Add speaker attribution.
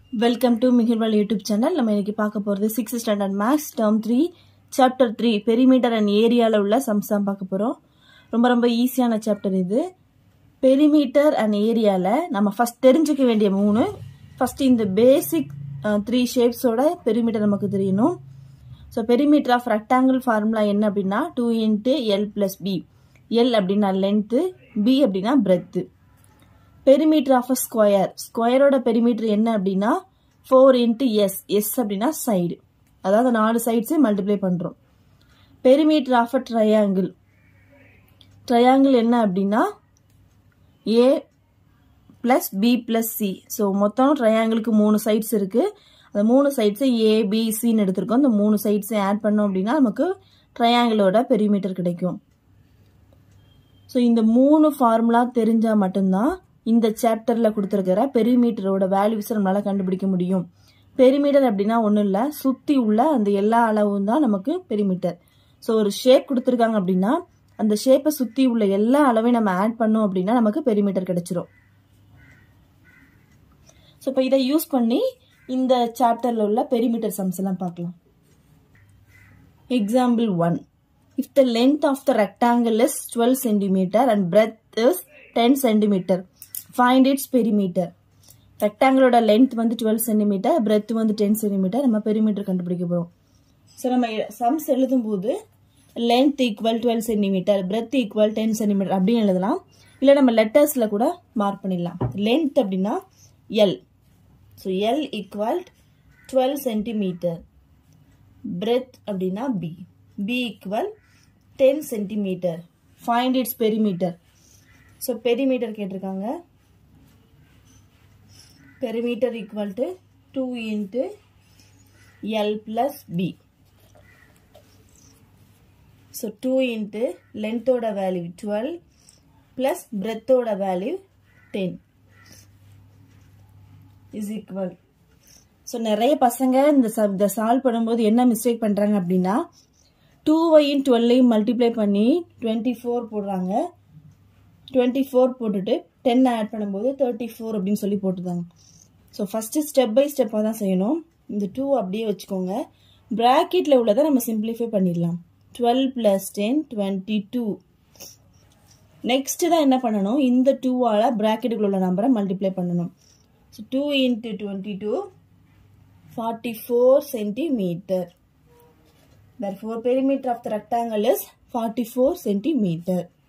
Speaker 1: welcome to மிகிர்வால் YouTube channel நம்ம இன்னைக்கு பார்க்க போகிறது six standard maths term three chapter three perimeter and ஏரியாவில் உள்ள சம்ஸ் தான் பார்க்க போகிறோம் ரொம்ப ரொம்ப ஈஸியான சாப்டர் இது பெரிமீட்டர் அண்ட் ஏரியாவில் நம்ம ஃபஸ்ட் தெரிஞ்சுக்க வேண்டிய மூணு ஃபஸ்ட்டு இந்த பேசிக் த்ரீ ஷேப்ஸோட பெரிமீட்டர் நமக்கு தெரியணும் so perimeter of rectangle formula என்ன அப்படின்னா two into L plus B L அப்படின்னா லென்த்து பி அப்படின்னா breadth perimeter of a square ஸ்கொயரோட பெரிமீட்டர் என்ன அப்படின்னா ஃபோர் இன்ட்டு எஸ் எஸ் அப்படின்னா சைடு அதாவது நாலு சைட்ஸே மல்டிப்ளை பண்ணுறோம் perimeter of a triangle triangle என்ன அப்படின்னா A plus B plus C so மொத்தம் ட்ரையாங்கிளுக்கு மூணு சைட்ஸ் இருக்குது அந்த மூணு சைட்ஸை ஏ பி சின்னு எடுத்திருக்கோம் அந்த மூணு சைட்ஸை ஆட் பண்ணோம் அப்படின்னா நமக்கு ட்ரையாங்கிளோட பெரிமீட்டர் கிடைக்கும் ஸோ இந்த மூணு ஃபார்முலா தெரிஞ்சால் மட்டும்தான் இந்த சாப்டரில் கொடுத்துருக்கிற பெரிமீட்டரோட வேல்யூஸை நம்மளால் கண்டுபிடிக்க முடியும் பெரிமீட்டர் அப்படின்னா ஒன்றும் இல்லை சுற்றி உள்ள அந்த எல்லா அளவும் தான் நமக்கு பெரிமீட்டர் ஸோ ஒரு ஷேப் கொடுத்துருக்காங்க அப்படின்னா அந்த ஷேப்பை சுற்றி உள்ள எல்லா அளவையும் நம்ம ஆட் பண்ணோம் அப்படின்னா நமக்கு பெரிமீட்டர் கிடைச்சிரும் ஸோ இப்போ இதை யூஸ் பண்ணி இந்த சாப்டரில் உள்ள பெரிமீட்டர் சம்ஸ் எல்லாம் பார்க்கலாம் example one if the length of the rectangle is twelve centimetre and breadth is ten centimetre find its perimeter ரெக்டாங்கிளோட லென்த் வந்து டுவெல் சென்டிமீட்டர் பிரெத் வந்து டென் சென்டிமீட்டர் நம்ம பெரிமீட்டர் கண்டுபிடிக்க போகிறோம் ஸோ நம்ம சம்ஸ் எழுதும்போது length equal twelve centimetre breadth equal ten centimetre அப்படின்னு எழுதலாம் இல்லை நம்ம லெட்டர்ஸில் கூட மார்க் பண்ணிடலாம் லென்த் அப்படின்னா L so L equal twelve centimetre breadth அப்படின்னா B B equal ten centimetre find its perimeter so perimeter கேட்டிருக்காங்க perimeter equal to two into L plus B so two into லென்த்தோட வேல்யூ டுவெல் ப்ளஸ் பிரெத்தோட value ten is equal so நிறைய பசங்க இந்த இந்த solve பண்ணும்போது என்ன மிஸ்டேக் பண்ணுறாங்க அப்படின்னா டூ ஒயின் டுவெல்லையும் மல்டிப்ளை பண்ணி டுவெண்ட்டி ஃபோர் போடுறாங்க டுவெண்ட்டி ஃபோர் போட்டுட்டு டென் ஆட் பண்ணும்போது தேர்ட்டி ஃபோர் அப்படின்னு சொல்லி போட்டுதாங்க ஸோ ஃபஸ்ட்டு ஸ்டெப் பை ஸ்டெப்பாக தான் செய்யணும் இந்த டூ அப்படியே வச்சுக்கோங்க ப்ராக்கெட்டில் உள்ளதை நம்ம சிம்பிளிஃபை பண்ணிடலாம் twelve plus ten twenty two next தான் என்ன பண்ணணும் இந்த டூவால் ப்ராக்கெட்டுக்குள்ள உள்ள நம்பரை மல்டிப்ளை பண்ணணும் so two into twenty two forty four centimetre therefore perimeter of the rectangle is 44 centimeter